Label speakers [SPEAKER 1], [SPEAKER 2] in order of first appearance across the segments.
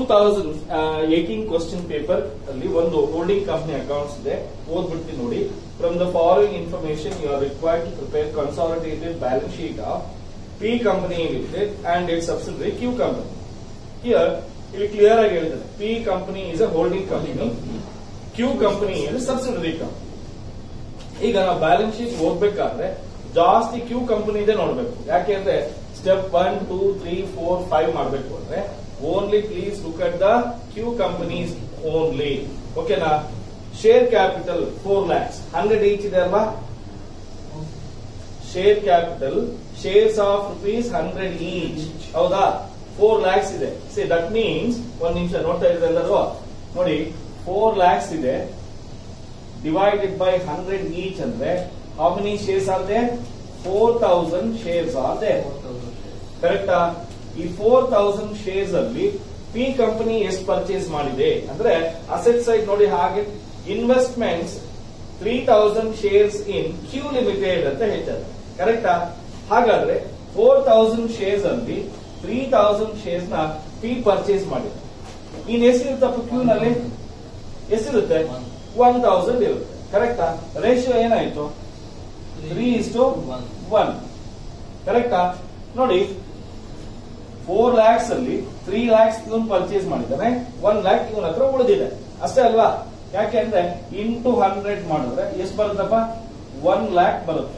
[SPEAKER 1] Thousand eighteen question paper ಅಲ್ಲಿ ಒಂದು holding company accounts ಇದೆ ಓದ್ಬಿಡ್ತೀನಿ ನೋಡಿ from the following information you are required to prepare consolidated balance sheet of P company limited and it subsidiary Q company here ಇಲ್ಲಿ clear ಆಗಿ ಹೇಳಿದ್ದಾರೆ P company is a holding company Q company is subsidiary company ಈಗ ನಾವು balance sheet ಓದ್ಬೇಕಾದ್ರೆ ಜಾಸ್ತಿ Q company ಇದೆ ನೋಡ್ಬೇಕು ಯಾಕೆಂದ್ರೆ step one two three four five ಮಾಡಬೇಕು ಅಂದ್ರೆ only please look at the Q companies only ಓಕೆನಾ share capital four lakhs hundred each ಇದೆ ಅಲ್ವಾ share capital shares of rupees hundred each ಹೌದಾ ಫೋರ್ ಲ್ಯಾಕ್ಸ್ ಇದೆ ಸಿ ದಟ್ ಮೀನ್ಸ್ ಒಂದ್ ನಿಮಿಷ ನೋಡ್ತಾ ಇದ್ರೆ ಎಲ್ಲರೂ ನೋಡಿ ಫೋರ್ ಲ್ಯಾಕ್ಸ್ ಇದೆ ಡಿವೈಡೆಡ್ ಬೈ ಹಂಡ್ರೆಡ್ ಈಚ್ ಅಂದ್ರೆ how many shares are they four thousand shares are they ಕರೆಕ್ಟಾ ಈ ಫೋರ್ ತೌಸಂಡ್ ಶೇರ್ಸ್ ಅಲ್ಲಿ ಪಿ ಕಂಪನಿ ಎಷ್ಟು ಪರ್ಚೇಸ್ ಮಾಡಿದೆ ಅಂದ್ರೆ ಅಸೆಟ್ ಸೈಡ್ ನೋಡಿ ಹಾಗೆ investments three thousand shares in Q limited ಅಂತ ಹೇಳ್ತಾರೆ ಕರೆಕ್ಟಾ ಹಾಗಾದ್ರೆ ಫೋರ್ ತೌಸಂಡ್ ಶೇರ್ಸ್ ಅಲ್ಲಿ ತ್ರೀ ತೌಸಂಡ್ ಶೇರ್ಸ್ ನ ಪಿ ಪರ್ಚೇಸ್ ಮಾಡಿದೆ ಇನ್ ಎಷ್ಟಿರುತ್ತಪ್ಪ ಕ್ಯೂ ನಲ್ಲಿ ಎಷ್ಟಿರುತ್ತೆ ಒನ್ ತೌಸಂಡ್ ಇರುತ್ತೆ ಕರೆಕ್ಟಾ ರೇಷಿಯೋ ಏನಾಯ್ತು ತ್ರೀ ಇಸ್ ಟು ಒನ್ ಕರೆಕ್ಟಾ ನೋಡಿ ಫೋರ್ ಲ್ಯಾಕ್ಸ್ ಅಲ್ಲಿ ತ್ರೀ ಲ್ಯಾಕ್ಸ್ ಇವನ್ ಪರ್ಚೇಸ್ ಮಾಡಿದ್ದಾನೆ ಒನ್ ಲ್ಯಾಕ್ ಇವನ್ ಹತ್ರ ಉಳಿದಿದೆ ಅಷ್ಟೇ ಅಲ್ವಾ ಯಾಕೆಂದ್ರೆ ಇಂಟು ಹಂಡ್ರೆಡ್ ಮಾಡಿದ್ರೆ ಎಷ್ಟು ಬರುತ್ತಪ್ಪ ಒನ್ ಲ್ಯಾಕ್ ಬರುತ್ತೆ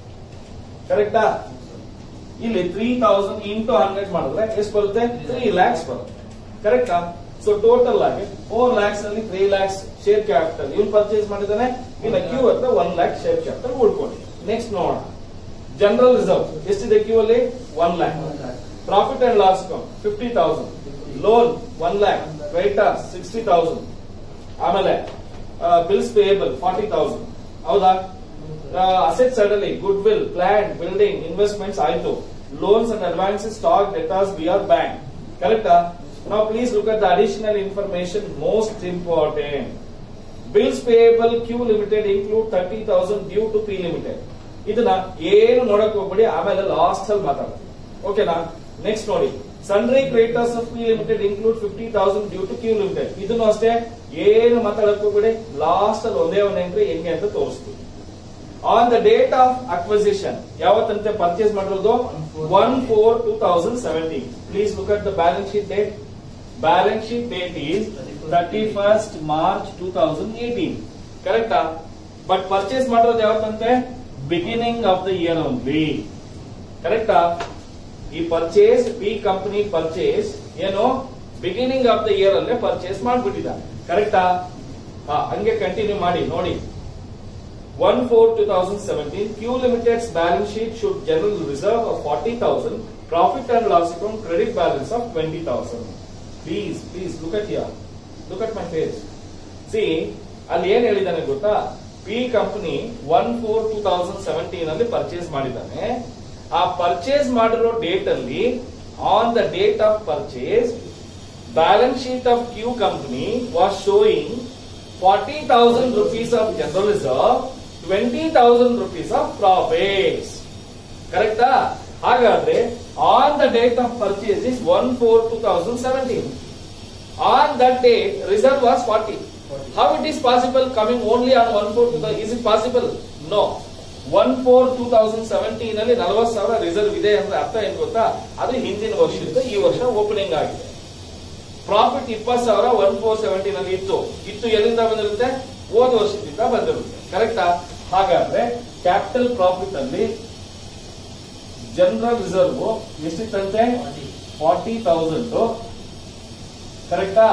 [SPEAKER 1] ಕರೆಕ್ಟಾ ಇಲ್ಲಿ ತ್ರೀ ತೌಸಂಡ್ ಇಂಟು ಹಂಡ್ರೆಡ್ ಮಾಡಿದ್ರೆ ಎಷ್ಟು ಬರುತ್ತೆ ತ್ರೀ ಲ್ಯಾಕ್ಸ್ ಬರುತ್ತೆ ಕರೆಕ್ಟಾ ಸೊ ಟೋಟಲ್ ಆಗಿ ಫೋರ್ ಲ್ಯಾಕ್ಸ್ ಅಲ್ಲಿ ತ್ರೀ ಲ್ಯಾಕ್ಸ್ ಶೇರ್ ಕ್ಯಾಪಿಟಲ್ ಇವನ್ ಪರ್ಚೇಸ್ ಮಾಡಿದ್ದಾನೆ ಇನ್ನು ಕ್ಯೂ ಹತ್ರ ಒನ್ ಲ್ಯಾಕ್ ಶೇರ್ ಕ್ಯಾಪಿಟಲ್ ಉಳ್ಕೊಂಡಿದೆ ನೆಕ್ಸ್ಟ್ ನೋಡೋಣ ಜನರಲ್ ರಿಸರ್ವ್ ಎಷ್ಟಿದೆ ಕ್ಯೂ ಅಲ್ಲಿ one lakh profit and loss account fifty thousand loan one lakh creditor sixty thousand ಆಮೇಲೆ ಬಿಲ್ಸ್ ಪೇಯಬಲ್ ಫಾರ್ಟಿ ತೌಸಂಡ್ ಹೌದಾ ಅಸೆಟ್ ಸೈಡ್ ಅಲ್ಲಿ goodwill plant building investments ಆಯ್ತು loans and advances stock debtors B R bank ಕರೆಕ್ಟಾ ನಾವು please look at the additional information most important bills payable Q limited include thirty thousand due to P limited ಇದನ್ನ ಏನು ನೋಡಕ್ ಹೋಗ್ಬೇಡಿ ಆಮೇಲೆ last ಅಲ್ಲಿ ಮಾತಾಡ್ತೀವಿ ಓಕೆನಾ ನೆಕ್ಸ್ಟ್ ನೋಡಿ sundry creditors of P limited include fifty thousand due to Q limited ಇದನ್ನು ಅಷ್ಟೇ ಏನು ಮಾತಾಡಕ್ ಹೋಗ್ಬೇಡಿ ಲಾಸ್ಟ್ ಅಲ್ಲಿ ಒಂದೇ ಒಂದು ಎಂಟ್ರಿ ಹೆಂಗೆ ಅಂತ ತೋರಿಸ್ತೀವಿ on the date of acquisition ಯಾವತ್ತಂತೆ ಪರ್ಚೇಸ್ ಮಾಡಿರೋದು one four two thousand seventeen please look at the balance sheet date balance sheet date is thirty first March two thousand eighteen ಕರೆಕ್ಟಾ ಬಟ್ ಪರ್ಚೇಸ್ ಮಾಡಿರೋದು ಯಾವತ್ತಂತೆ beginning of the year only ಕರೆಕ್ಟಾ ಈ purchase P company purchase ಏನು beginning of the year ಅಲ್ಲೇ purchase ಮಾಡ್ಬಿಟ್ಟಿದ್ದಾರೆ ಕರೆಕ್ಟಾ ಹಾ ಹಂಗೆ ಕಂಟಿನ್ಯೂ ಮಾಡಿ ನೋಡಿ one four two thousand seventeen Q ಲಿಮಿಟೆಡ್ಸ್ balance sheet should general reserve of forty thousand profit and loss account credit balance of twenty thousand please please look at your look at my face see ಅಲ್ಲಿ ಏನ್ ಹೇಳಿದಾನೆ ಗೊತ್ತಾ P company one four two thousand seventeen ಅಲ್ಲಿ purchase ಮಾಡಿದ್ದಾನೆ ಆ purchase ಮಾಡಿರೋ date ಅಲ್ಲಿ on the date of purchase balance sheet of Q company was showing forty thousand rupees of general reserve twenty thousand rupees of profits ಕರೆಕ್ಟಾ ಹಾಗಾದ್ರೆ on the date of purchase is one four two thousand seventeen on that date reserve was forty how it is possible coming only on one four two is it possible no one four two thousand seventeen ಅಲ್ಲಿ ನಲವತ್ತು ಸಾವಿರ reserve ಇದೆ ಅಂದ್ರೆ ಅರ್ಥ ಏನ್ ಗೊತ್ತಾ ಅದು ಹಿಂದಿನ ವರ್ಷದಿಂದ ಈ ವರ್ಷ ಓಪನಿಂಗ್ ಆಗಿದೆ ಪ್ರಾಫಿಟ್ ಇಪ್ಪತ್ತು ಸಾವಿರ ಒನ್ ಫೋರ್ ಸೆವೆಂಟೀನ್ ಅಲ್ಲಿ ಇತ್ತು ಇತ್ತು ಎಲ್ಲಿಂದ ಬಂದಿರುತ್ತೆ ಹೋದ ವರ್ಷದಿಂದ ಬಂದಿರುತ್ತೆ ಕರೆಕ್ಟಾ ಹಾಗಾದ್ರೆ ಕ್ಯಾಪಿಟಲ್ ಪ್ರಾಫಿಟ್ ಅಲ್ಲಿ ಜನರಲ್ ರಿಸರ್ವ್ ಎಷ್ಟಿತ್ತಂತೆ ಫಾರ್ಟಿ ತೌಸಂಡ್ ಕರೆಕ್ಟಾ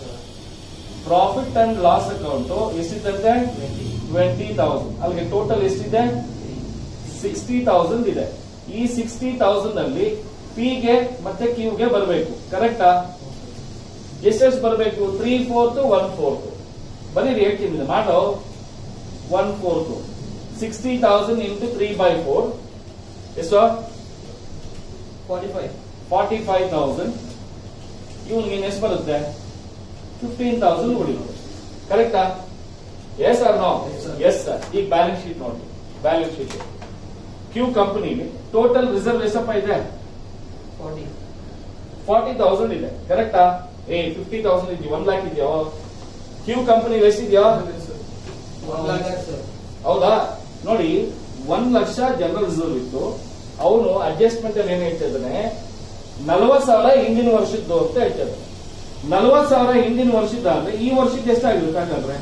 [SPEAKER 1] ಪ್ರಾಫಿಟ್ ಅಂಡ್ ಲಾಸ್ ಅಕೌಂಟ್ ಎಷ್ಟಿತ್ತಂತೆ ಟ್ವೆಂಟಿ ತೌಸಂಡ್ ಅಲ್ಲಿಗೆ ಟೋಟಲ್ ಎಷ್ಟಿದೆ ಸಿಕ್ಸ್ಟಿ ತೌಸಂಡ್ ಇದೆ ಈ ಸಿಕ್ಸ್ಟಿ ತೌಸಂಡ್ ಅಲ್ಲಿ ಪಿಗೆ ಮತ್ತೆ ಕ್ಯೂಗೆ ಬರಬೇಕು ಕರೆಕ್ಟಾ ಎಷ್ಟೆಷ್ಟು ಬರಬೇಕು ತ್ರೀ ಫೋರ್ತ್ ಒನ್ ಫೋರ್ತ್ ಬರೀರಿ ಹೇಳ್ತೀನಿ ಮಾಡೋ one fourth sixty thousand into three by four ಎಷ್ಟು
[SPEAKER 2] forty five
[SPEAKER 1] forty five thousand ಇವನ್ಗೆ ಎಷ್ಟು ಬರುತ್ತೆ ಫಿಫ್ಟೀನ್ ತೌಸಂಡ್ ಉಳಿಯುತ್ತೆ ಕರೆಕ್ಟಾ yes or no
[SPEAKER 2] Yes, sir.
[SPEAKER 1] Yes sir ಈಗ ಬ್ಯಾಲೆನ್ಸ್ ಶೀಟ್ ನೋಡಿ ಬ್ಯಾಲೆನ್ಸ್ ಶೀಟ್ ಕ್ಯೂ ಕಂಪನಿಲಿ ಟೋಟಲ್ ರಿಸರ್ವ್ ಎಷ್ಟಪ್ಪ ಇದೆ
[SPEAKER 2] ಫಾರ್ಟಿ
[SPEAKER 1] ಫಾರ್ಟಿ ತೌಸಂಡ್ ಇದೆ ಕರೆಕ್ಟಾ ಏ ಫಿಫ್ಟಿ ತೌಸಂಡ್ ಇದೆಯಾ ಒನ್ ಲ್ಯಾಕ್ ಇದೆಯೋ ಕ್ಯೂ ಕಂಪನಿ ಎಷ್ಟಿದೆಯೋ
[SPEAKER 2] One lakh, sir.
[SPEAKER 1] ಹೌದಾ ನೋಡಿ ಒಂದ್ ಲಕ್ಷ ಜನರಲ್ ರಿಸರ್ವ್ ಇತ್ತು ಅವನು ಅಡ್ಜಸ್ಟ್ಮೆಂಟ್ ಅಲ್ಲಿ ಏನ್ ಹೇಳ್ತಾ ಇದ್ದಾನೆ ನಲವತ್ ಸಾವಿರ ಹಿಂದಿನ ವರ್ಷದ್ದು ಅಂತ ಹೇಳ್ತಾ ಇದ್ದಾನೆ ನಲವತ್ ಸಾವಿರ ಹಿಂದಿನ ವರ್ಷದ್ದಾದ್ರೆ ಈ ವರ್ಷಕ್ಕೆ ಎಷ್ಟಾಗಿರುತ್ತೆ ಹಾಗಾದ್ರೆ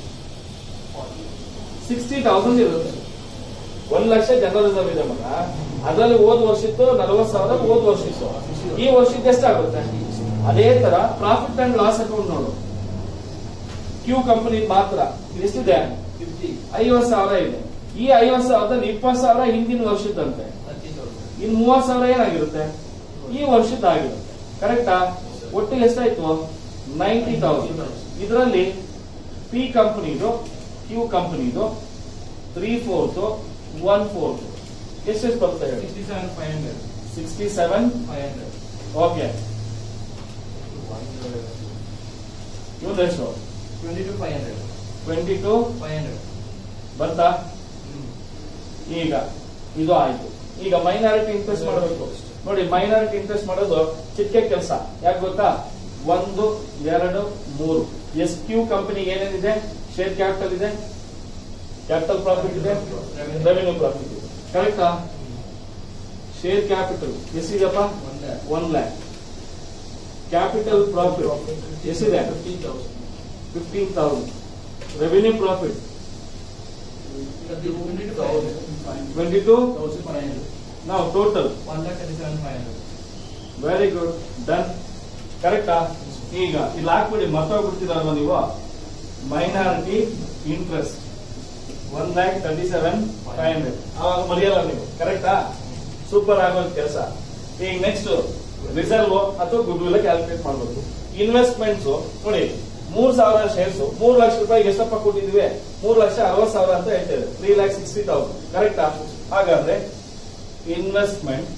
[SPEAKER 1] ಸಿಕ್ಸ್ಟಿ ತೌಸಂಡ್ ಇರುತ್ತೆ ಒಂದ್ ಲಕ್ಷ ಜನರಲ್ ರಿಸರ್ವ್ ಇದೆ ಮಗ ಅದರಲ್ಲಿ ಹೋದ್ ವರ್ಷದ್ದು ನಲವತ್ ಸಾವಿರ ಹೋದ್ ವರ್ಷದ್ದು ಈ ವರ್ಷಕ್ಕೆ ಎಷ್ಟಾಗುತ್ತೆ ಅದೇ ತರ ಪ್ರಾಫಿಟ್ ಅಂಡ್ ಲಾಸ್ ಅಕೌಂಟ್ ನೋಡು ಕ್ಯೂ ಕಂಪನಿ ಮಾತ್ರ ಎಷ್ಟಿದೆ
[SPEAKER 2] Fifty.
[SPEAKER 1] ಐವತ್ ಸಾವಿರ ಇದೆ ಈ ಐವತ್ ಸಾವಿರದಲ್ಲಿ ಇಪ್ಪತ್ ಸಾವಿರ ಹಿಂದಿನ ವರ್ಷದಂತೆ
[SPEAKER 2] Thirty thousand.
[SPEAKER 1] ಇನ್ ಮೂವತ್ ಸಾವಿರ ಏನಾಗಿರುತ್ತೆ ಈ ವರ್ಷದ್ದಾಗಿರುತ್ತೆ ಕರೆಕ್ಟಾ ಒಟ್ಟಿಗೆ ಎಷ್ಟಾಯ್ತು ನೈಂಟಿ ತೌಸಂಡ್ ಇದರಲ್ಲಿ ಪಿ ಕಂಪನಿದು ಕ್ಯೂ ಕಂಪನಿದು ತ್ರೀ ಫೋರ್ತ್ ಒನ್ ಫೋರ್ತ್ ಎಷ್ಟೆಷ್ಟು ಬರುತ್ತೆ ಹೇಳಿ
[SPEAKER 2] Sixty-seven, five hundred.
[SPEAKER 1] Sixty seven
[SPEAKER 2] Five hundred.
[SPEAKER 1] Okay ಇವತ್ತು ಎಷ್ಟು
[SPEAKER 2] Twenty-two, five hundred.
[SPEAKER 1] Twenty two
[SPEAKER 2] Five hundred.
[SPEAKER 1] ಬರ್ತಾ
[SPEAKER 2] Hmm.
[SPEAKER 1] ಈಗ ಇದು ಆಯ್ತು ಈಗ ಮೈನಾರಿಟಿ ಇಂಟ್ರೆಸ್ಟ್ ಮಾಡಬೇಕು ನೋಡಿ ಮೈನಾರಿಟಿ ಇಂಟ್ರೆಸ್ಟ್ ಮಾಡೋದು ಚಿಕ್ಕ ಕೆಲಸ ಯಾಕೆ ಗೊತ್ತಾ ಒಂದು ಎರಡು ಮೂರು ಎಸ್ ಕ್ಯೂ ಕಂಪನಿಗೆ ಏನೇನಿದೆ ಶೇರ್ ಕ್ಯಾಪಿಟಲ್ ಇದೆ ಕ್ಯಾಪಿಟಲ್ ಪ್ರಾಫಿಟ್ ಇದೆ ರೆವೆನ್ಯೂ ಪ್ರಾಫಿಟ್ ಇದೆ ಕರೆಕ್ಟಾ ಶೇರ್ ಕ್ಯಾಪಿಟಲ್ ಎಷ್ಟಿದೆಪ್ಪ
[SPEAKER 2] One lakh.
[SPEAKER 1] One lakh capital profit ಎಷ್ಟಿದೆ
[SPEAKER 2] Fifteen thousand.
[SPEAKER 1] Fifteen thousand revenue profit
[SPEAKER 2] Twenty-two, five hundred.
[SPEAKER 1] Twenty two
[SPEAKER 2] Thousand five hundred.
[SPEAKER 1] ನಾವು total
[SPEAKER 2] One lakh thirty-seven, five hundred.
[SPEAKER 1] Very good done ಕರೆಕ್ಟಾ ಈಗ ಇಲ್ಲಿ ಹಾಕ್ಬಿಡಿ ಮರ್ತೋಗ್ಬಿಡ್ತೀರಲ್ವ ನೀವು minority interest one lakh thirty seven five hundred ಅವಾಗ ಮರೆಯಲ್ಲ ನೀವು ಕರೆಕ್ಟಾ ಸೂಪರ್ ಆಗೋದ್ ಕೆಲಸ ಈಗ ನೆಕ್ಸ್ಟ್ ರಿಸರ್ವ್ ಅಥವಾ ಗುಡ್ ವಿಲ್ ಕ್ಯಾಲ್ಕುಲೇಟ್ ಮಾಡಬೇಕು ಇನ್ವೆಸ್ಟ್ಮೆಂಟ್ಸ್ ನೋಡಿ ಮೂರ್ ಸಾವಿರ ಶೇರ್ಸ್ ಮೂರ್ ಲಕ್ಷ ರೂಪಾಯಿಗೆ ಎಷ್ಟಪ್ಪ ಕೊಟ್ಟಿದ್ವಿ ಮೂರ್ ಲಕ್ಷ ಅರವತ್ ಸಾವಿರ ಅಂತ ಹೇಳ್ತೇವೆ ತ್ರೀ ಲ್ಯಾಕ್ ಸಿಕ್ಸ್ಟಿ ತೌಸಂಡ್ ಕರೆಕ್ಟಾ ಹಾಗಾದ್ರೆ investment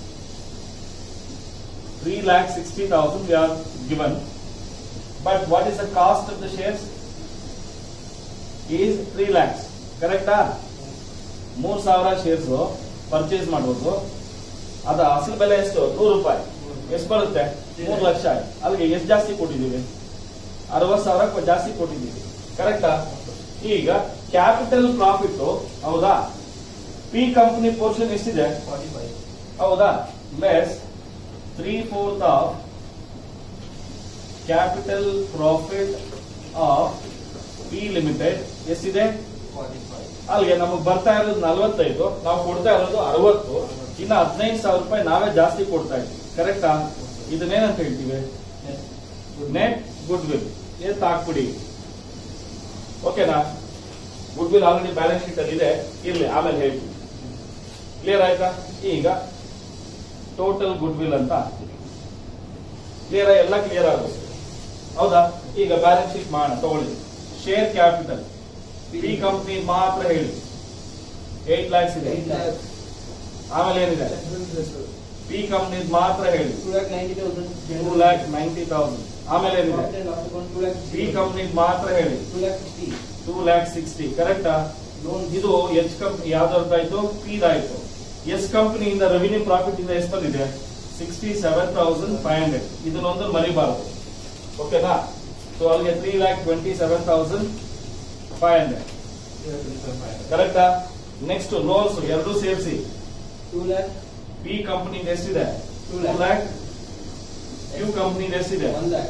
[SPEAKER 1] 3 lakh 60,000 we are given. But what is the cost of the shares? Is 3 lakhs. ಕರೆಕ್ಟಾ ಮೂರ್ ಸಾವಿರ ಶೇರ್ಸ್ ಪರ್ಚೇಸ್ ಮಾಡಬೇಕು ಅದ ಅಸಲು ಬೆಲೆ ಎಷ್ಟು ನೂರು ರೂಪಾಯಿ ಎಷ್ಟು ಬರುತ್ತೆ ಮೂರು ಲಕ್ಷ ಅಲ್ಲಿಗೆ ಎಷ್ಟು ಜಾಸ್ತಿ ಕೊಟ್ಟಿದ್ದೀವಿ ಅರವತ್ ಸಾವಿರ ಕೊ- ಜಾಸ್ತಿ ಕೊಟ್ಟಿದ್ದೀವಿ ಕರೆಕ್ಟಾ ಈಗ ಕ್ಯಾಪಿಟಲ್ ಪ್ರಾಫಿಟ್ ಹೌದಾ ಪಿ ಕಂಪನಿ ಪೋರ್ಷನ್ ಎಷ್ಟಿದೆ
[SPEAKER 2] Forty-five.
[SPEAKER 1] ಹೌದಾ less three fourth of capital profit of P limited ಎಷ್ಟಿದೆ
[SPEAKER 2] Forty-five.
[SPEAKER 1] ಅಲ್ಲಿಗೆ ನಮಗೆ ಬರ್ತಾ ಇರೋದು ನಲವತ್ತೈದು ನಾವು ಕೊಡ್ತಾ ಇರೋದು ಅರವತ್ತು ಇನ್ನ ಹದಿನೈದು ಸಾವಿರ ರೂಪಾಯಿ ನಾವೇ ಜಾಸ್ತಿ ಕೊಡ್ತಾ ಇದ್ವಿ ಕರೆಕ್ಟಾ ಇದನ್ನೇನಂತ ಹೇಳ್ತೀವಿ
[SPEAKER 2] Net.
[SPEAKER 1] ನೆಟ್ ಗುಡ್ ವಿಲ್ ಎತ್ ಹಾಕ್ಬಿಡಿ ಓಕೆನಾ goodwill already balance sheet ಅಲ್ಲಿ ಇದೆ ಇರ್ಲಿ ಆಮೇಲೆ ಹೇಳ್ತೀವಿ ಕ್ಲಿಯರ್ ಆಯ್ತಾ ಈಗ ಟೋಟಲ್ ಗುಡ್ ವಿಲ್ ಅಂತ ಕ್ಲಿಯರ್ ಎಲ್ಲ ಕ್ಲಿಯರ್ ಆಗುತ್ತೆ ಹೌದಾ ಈಗ ಬ್ಯಾಲೆನ್ಸ್ ಶೀಟ್ ಮಾಡೋಣ ತಗೊಳ್ಳಿ ಶೇರ್ ಕ್ಯಾಪಿಟಲ್ ಪಿ ಕಂಪ್ನಿ ಮಾತ್ರ ಹೇಳಿ ಏಟ್ ಲ್ಯಾಕ್ಸ್ ಇದೆ
[SPEAKER 2] Eight lakhs.
[SPEAKER 1] ಆಮೇಲೆ ಏನಿದೆ ಪಿ ಕಂಪ್ನಿ ಮಾತ್ರ ಹೇಳಿ
[SPEAKER 2] Two lakh ninety thousand.
[SPEAKER 1] Two lakh ninety thousand ಆಮೇಲೆ ಏನಿದೆ
[SPEAKER 2] Profit and loss account, two lakh
[SPEAKER 1] P
[SPEAKER 2] sixty.
[SPEAKER 1] Company ಮಾತ್ರ ಹೇಳಿ
[SPEAKER 2] Two lakh sixty.
[SPEAKER 1] Two lakh sixty ಕರೆಕ್ಟಾ
[SPEAKER 2] Loan.
[SPEAKER 1] ಇದು ಎಚ್ ಕಂಪ್ನಿ ಯಾವ್ದಾಯ್ತು ಪಿದಾಯ್ತು ಎಸ್ ಕಂಪನಿಯಿಂದ ರೆವಿನ್ಯೂ ಪ್ರಾಫಿಟ್ ಇಂದ ಎಷ್ಟು ಬಂದಿದೆ sixty seven thousand five hundred ಇದನ್ನೊಂದು ಮರಿಬಾರದು ಓಕೆನಾ ಸೊ ಅಲ್ಲಿಗೆ three lakh twenty seven thousand five hundred
[SPEAKER 2] Two lakh twenty-seven, five hundred.
[SPEAKER 1] ಕರೆಕ್ಟಾ ನೆಕ್ಸ್ಟ್ ಲೋನ್ಸ್ ಎರಡು ಸೇರಿಸಿ
[SPEAKER 2] Two lakh.
[SPEAKER 1] ಪಿ ಕಂಪನಿ ಎಷ್ಟಿದೆ
[SPEAKER 2] Two
[SPEAKER 1] two
[SPEAKER 2] lakh.
[SPEAKER 1] Lakh Q company ಎಷ್ಟಿದೆ
[SPEAKER 2] One lakh.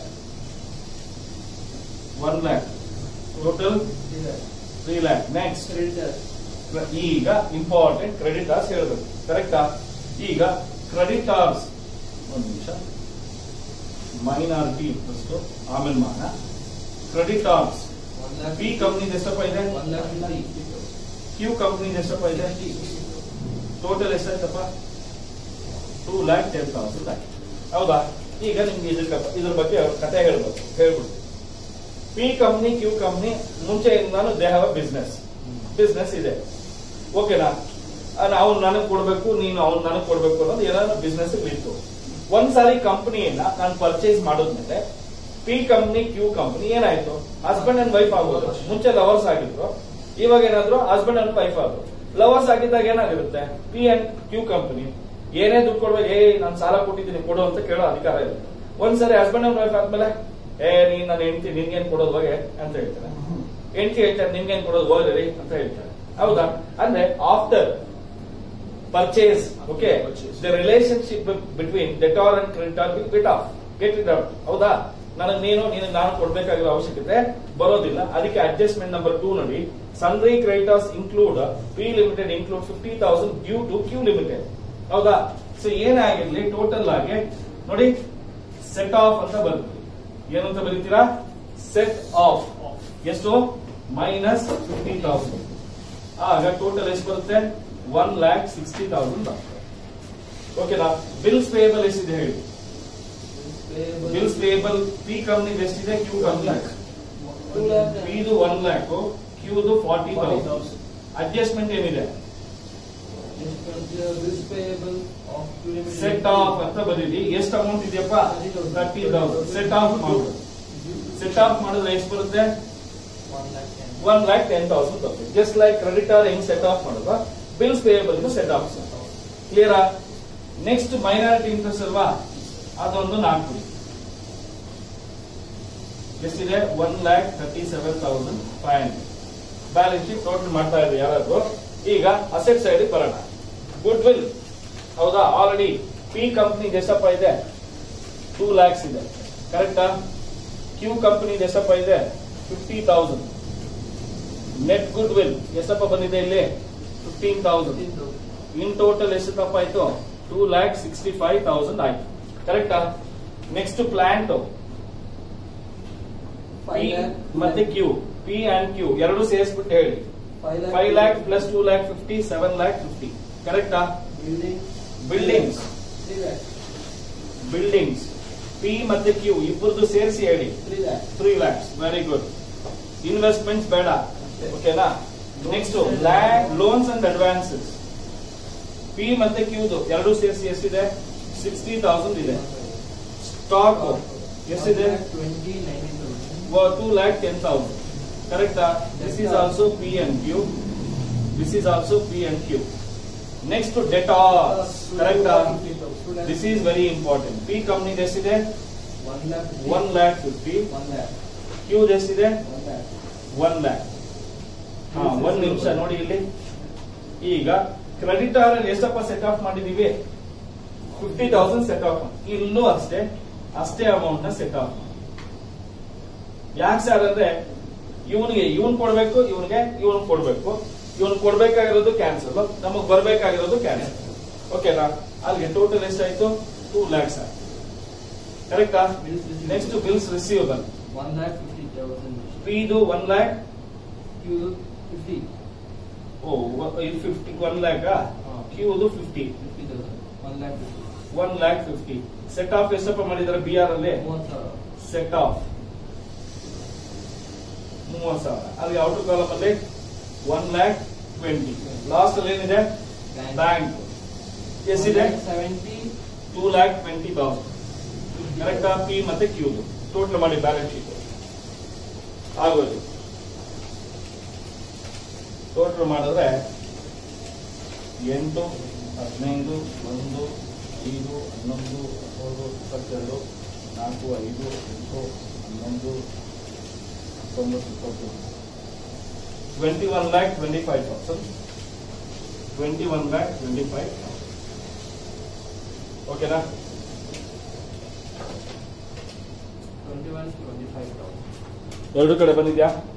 [SPEAKER 1] One lakh total
[SPEAKER 2] Three lakh.
[SPEAKER 1] Three lakh next
[SPEAKER 2] Creditors.
[SPEAKER 1] ಈಗ important creditors ಹೇಳಬೇಕು ಕರೆಕ್ಟಾ ಈಗ creditors ಒಂದು ನಿಮಿಷ ಮೈನಾರಿಟಿ ಫಸ್ಟ್ ಆಮೇಲೆ ಮಾಡೋಣ creditors
[SPEAKER 2] One lakh.
[SPEAKER 1] P company ಎಷ್ಟಪ್ಪ ಇದೆ
[SPEAKER 2] One lakh fifty.
[SPEAKER 1] Q company ಎಷ್ಟಪ್ಪ ಇದೆ ಟೋಟಲ್ ಎಷ್ಟಾಯ್ತಪ್ಪ ಟೂ ಲ್ಯಾಕ್ ಟೆನ್ ತೌಸಂಡ್ ಆಯ್ತು ಹೌದಾ ಈಗ ನಿಮ್ಗೆ ಇದ್ರ ಇದ್ರ ಬಗ್ಗೆ ಕತೆ ಹೇಳ್ಬೇಕು ಹೇಳ್ಬಿಡ್ತೀನಿ ಪಿ ಕಂಪ್ನಿ ಕ್ಯೂ ಕಂಪ್ನಿ ಮುಂಚೆಯಿಂದಾನು ದೇ ಹ್ಯಾವ್ ಬಿಸ್ನೆಸ್ ಬಿಸ್ನೆಸ್ ಇದೆ ಓಕೆನಾ ಅವ್ನು ನನಗೆ ಕೊಡ್ಬೇಕು ನೀನು ಅವ್ನು ನನಗೆ ಕೊಡ್ಬೇಕು ಅನ್ನೋದು ಏನಾದ್ರು ಬಿಸ್ನೆಸ್ ಇತ್ತು ಒಂದ್ಸಾರಿ ಕಂಪನಿಯನ್ನ ನಾನು ಪರ್ಚೇಸ್ ಮಾಡಿದ್ಮೇಲೆ ಪಿ ಕಂಪ್ನಿ ಕ್ಯೂ ಕಂಪ್ನಿ ಏನಾಯ್ತು ಹಸ್ಬೆಂಡ್ ಅಂಡ್ ವೈಫ್ ಆಗೋದು ಮುಂಚೆ ಲವರ್ಸ್ ಆಗಿದ್ರು ಇವಾಗ ಏನಾದ್ರು ಹಸ್ಬೆಂಡ್ ಅಂಡ್ ವೈಫ್ ಆದ್ರು ಲವರ್ಸ್ ಆಗಿದ್ದಾಗ ಏನಾಗಿರುತ್ತೆ ಪಿ ಅಂಡ್ ಕ್ಯೂ ಕಂಪನಿ ಏನೇ ದುಡ್ಡು ಕೊಡ್ಬೇಕು ಏ ನಾನು ಸಾಲ ಕೊಟ್ಟಿದ್ದೀನಿ ಕೊಡು ಅಂತ ಕೇಳೋ ಅಧಿಕಾರ ಇಲ್ಲ ಒಂದ್ಸರಿ ಹಸ್ಬೆಂಡ್ ಅಂಡ್ ವೈಫ್ ಆದ್ಮೇಲೆ ಏ ನೀನ್ ನನ್ನ ಹೆಂಡತಿ ನಿನ್ಗೇನ್ ಕೊಡೋದು ಹೋಗೆ ಅಂತ ಹೇಳ್ತಾರೆ ಹೆಂಡತಿ ಹೇಳ್ತಾರೆ ನಿನ್ಗೇನ್ ಕೊಡೋದು ಹೋಗ್ರಿ ಅಂತ ಹೇಳ್ತಾರೆ ಹೌದಾ ಅಂದ್ರೆ after purchase okay
[SPEAKER 2] Purchase.
[SPEAKER 1] The relationship between debtor and creditor will bit of get it out ಹೌದಾ ನನಗೆ ನೀನು ನೀನು ನಾನು ಕೊಡ್ಬೇಕಾಗಿರೋ ಅವಶ್ಯಕತೆ ಬರೋದಿಲ್ಲ ಅದಕ್ಕೆ ಅಡ್ಜಸ್ಟ್ಮೆಂಟ್ ನಂಬರ್ ಟೂ ನೋಡಿ sundry creditors include P limited include fifty thousand due to Q limited ಹೌದಾ ಸೊ ಏನೇ ಆಗಿರ್ಲಿ ಟೋಟಲ್ ಆಗಿ ನೋಡಿ ಸೆಟ್ ಆಫ್ ಅಂತ ಬರುತ್ತೆ ಏನಂತ ಬರೀತೀರಾ ಸೆಟ್ ಆಫ್ ಎಷ್ಟು ಮೈನಸ್ ಫಿಫ್ಟಿ ತೌಸಂಡ್ ಆಗ ಟೋಟಲ್ ಎಷ್ಟು ಬರುತ್ತೆ ಒನ್ ಲ್ಯಾಕ್ ಸಿಕ್ಸ್ಟಿ ತೌಸಂಡ್ ಬರುತ್ತೆ ಓಕೆನಾ ಬಿಲ್ಸ್ ಪೇಯಬಲ್ ಎಷ್ಟಿದೆ ಹೇಳಿ ಬಿಲ್ಸ್ ಪೇಯಬಲ್ ಪಿ ಕಂಪ್ನಿ ಎಷ್ಟಿದೆ ಕ್ಯೂ ಕಂಪ್ನಿ
[SPEAKER 2] ಟೂ ಲ್ಯಾಕ್
[SPEAKER 1] ಪಿದು ಒನ್ ಲ್ಯಾಕ್ ಕ್ಯೂದು ಫಾರ್ಟಿ ತೌಸಂಡ್ ಅಡ್ಜಸ್ಟ್ಮೆಂಟ್ ಏನಿದೆ
[SPEAKER 2] bills payable of two limited
[SPEAKER 1] set off ಅಂತ ಬರೀರಿ ಎಷ್ಟು ಅಮೌಂಟ್ ಇದೆಯಪ್ಪ ತರ್ಟಿ ತೌಸಂಡ್ ಸೆಟ್ ಆಫ್ ಮಾಡೋದು ಸೆಟ್ ಆಫ್ ಮಾಡಿದ್ರೆ ಎಷ್ಟು ಬರುತ್ತೆ
[SPEAKER 2] one lakh ten
[SPEAKER 1] one lakh ten thousand ಬರುತ್ತೆ ಜಸ್ಟ್ ಲೈಕ್ ಕ್ರೆಡಿಟರ್ ಹೆಂಗ್ ಸೆಟ್ ಆಫ್ ಮಾಡುವ ಬಿಲ್ಸ್ ಪೇಯಬಲ್ ಸೆಟ್ ಆಫ್ ಕ್ಲಿಯರಾ ನೆಕ್ಸ್ಟ್ ಮೈನಾರಿಟಿ ಇಂಟ್ರೆಸ್ಟ್ ಅಲ್ವಾ ಅದೊಂದು ನಾಲ್ಕು ಎಷ್ಟಿದೆ one lakh thirty seven thousand five hundred balance sheet total ಮಾಡ್ತಾ ಇದೆ ಯಾರಾದ್ರು ಈಗ ಅಸೆಟ್ ಸೈಡ್ ಬರೋಣ ಗುಡ್ ವಿಲ್ ಹೌದಾ ಆಲ್ರೆಡಿ ಪಿ ಕಂಪ್ನಿ ಎಷ್ಟಪ್ಪ ಇದೆ ಟೂ ಲ್ಯಾಕ್ಸ್ ಇದೆ ಕರೆಕ್ಟಾ ಕ್ಯೂ ಕಂಪನಿ ಎಷ್ಟಪ್ಪ ಇದೆ fifty thousand net goodwill ಎಷ್ಟಪ್ಪ ಬಂದಿದೆ ಇಲ್ಲಿ ಫಿಫ್ಟೀನ್ ತೌಸಂಡ್ ಇನ್ ಟೋಟಲ್ ಎಷ್ಟು ತಪ್ಪಾಯ್ತು two lakh sixty five thousand ಆಯ್ತು ಕರೆಕ್ಟಾ ನೆಕ್ಸ್ಟ್ ಪ್ಲಾಂಟ್ ಪಿ ಮತ್ತೆ ಕ್ಯೂ ಪಿ ಅಂಡ್ ಕ್ಯೂ ಎರಡು ಸೇರಿಸ್ಬಿಟ್ಟು ಹೇಳಿ five lakh plus two lakh fifty seven lakh fifty ಕರೆಕ್ಟಾ
[SPEAKER 2] building
[SPEAKER 1] buildings
[SPEAKER 2] three lakh
[SPEAKER 1] buildings P ಮತ್ತೆ ಕ್ಯೂ ಇಬ್ಬರದು ಸೇರಿಸಿ ಹೇಳಿ
[SPEAKER 2] three lakh
[SPEAKER 1] three lakhs very good investments ಬೇಡ ಓಕೆನಾ next land loans and advances P ಮತ್ತೆ ಕ್ಯೂದು ಎರಡು ಸೇರಿಸಿ ಎಷ್ಟಿದೆ ಸಿಕ್ಸ್ಟಿ ತೌಸಂಡ್ ಇದೆ ಸ್ಟಾಕ್ ಎಷ್ಟಿದೆ
[SPEAKER 2] twenty nineteen thousand
[SPEAKER 1] two lakh ten thousand ಕರೆಕ್ಟಾ this is also P and Q this is also P and Q next debtors ಕರೆಕ್ಟಾ this is very important P company ಎಷ್ಟಿದೆ
[SPEAKER 2] one lakh
[SPEAKER 1] one lakh fifty
[SPEAKER 2] one lakh
[SPEAKER 1] Q ಎಷ್ಟಿದೆ
[SPEAKER 2] one lakh
[SPEAKER 1] one lakh ಹಾ ಒಂದ್ ನಿಮಿಷ ನೋಡಿ ಇಲ್ಲಿ ಈಗ ಕ್ರೆಡಿಟಾರ್ ಅಲ್ಲಿ ಎಷ್ಟಪ್ಪ ಸೆಟ್ ಆಫ್ ಮಾಡಿದೀವಿ ಫಿಫ್ಟಿ ತೌಸಂಡ್ ಸೆಟ್ ಆಫ್ ಇಲ್ಲೂ ಅಷ್ಟೇ ಅಷ್ಟೇ ಅಮೌಂಟ್ ನ ಸೆಟ್ ಆಫ್ ಯಾಕೆ ಸರ್ ಅಂದ್ರೆ ಇವನಿಗೆ ಇವನ್ ಕೊಡ್ಬೇಕು ಇವನಿಗೆ ಇವನ್ ಕೊಡ್ಬೇಕು ಇವನ್ ಕೊಡ್ಬೇಕಾಗಿರೋದು ಕ್ಯಾನ್ಸಲ್ ನಮಗ್ ಬರ್ಬೇಕಾಗಿರೋದು ಕ್ಯಾನ್ಸಲ್ ಓಕೆನಾ ಅಲ್ಲಿಗೆ ಟೋಟಲ್ ಎಷ್ಟಾಯ್ತು ಟೂ ಲ್ಯಾಕ್ಸ್ ಕರೆಕ್ಟಾ
[SPEAKER 2] Bills receivable.
[SPEAKER 1] Next bills receivable
[SPEAKER 2] one lakh fifty thousand
[SPEAKER 1] ಪಿದು ಒನ್ ಲ್ಯಾಕ್
[SPEAKER 2] ಕ್ಯೂ ಫಿಫ್ಟಿ
[SPEAKER 1] ಓ ಇದು ಫಿಫ್ಟಿ ಒನ್ ಲ್ಯಾಕ್
[SPEAKER 2] ಹಾ.
[SPEAKER 1] ಕ್ಯೂದು fifty
[SPEAKER 2] fifty thousand one lakh fifty
[SPEAKER 1] one lakh fifty set off ಎಷ್ಟಪ್ಪ ಮಾಡಿದಾರೆ ಬಿ ಆರ್ ಅಲ್ಲಿ
[SPEAKER 2] ಮೂವತ್ತು ಸಾವಿರ
[SPEAKER 1] ಸೆಟ್ ಆಫ್ ಮೂವತ್ ಸಾವಿರ ಅಲ್ಲಿ ಔಟರ್ ಕಾಲಮ್ ಅಲ್ಲಿ ಒನ್ ಲ್ಯಾಕ್ ಟ್ವೆಂಟಿ ಲಾಸ್ಟ್ ಅಲ್ಲಿ ಏನಿದೆ ಬ್ಯಾಂಕ್ ಎಷ್ಟಿದೆ
[SPEAKER 2] seventy
[SPEAKER 1] two lakh twenty thousand ಕರೆಕ್ಟಾ ಪಿ ಮತ್ತೆ ಕ್ಯೂ ಟೋಟಲ್ ಮಾಡಿ ಬ್ಯಾಲೆನ್ಸ್ ಶೀಟ್ ಆಗೋದು ಟೋಟಲ್ ಮಾಡಿದ್ರೆ ಎಂಟು ಹದಿನೈದು ಒಂದು ಐದು ಹನ್ನೊಂದು ಹದಿಮೂರು ಇಪ್ಪತ್ತೆರಡು ನಾಲ್ಕು ಐದು ಎಂಟು ಹನ್ನೊಂದು ಹತ್ತೊಂಬತ್ತು ಇಪ್ಪತ್ತು twenty one lakh twenty five thousand twenty one lakh twenty five ಓಕೆನಾ
[SPEAKER 2] twenty one twenty five thousand
[SPEAKER 1] ಎರಡು ಕಡೆ ಬಂದಿದ್ಯಾ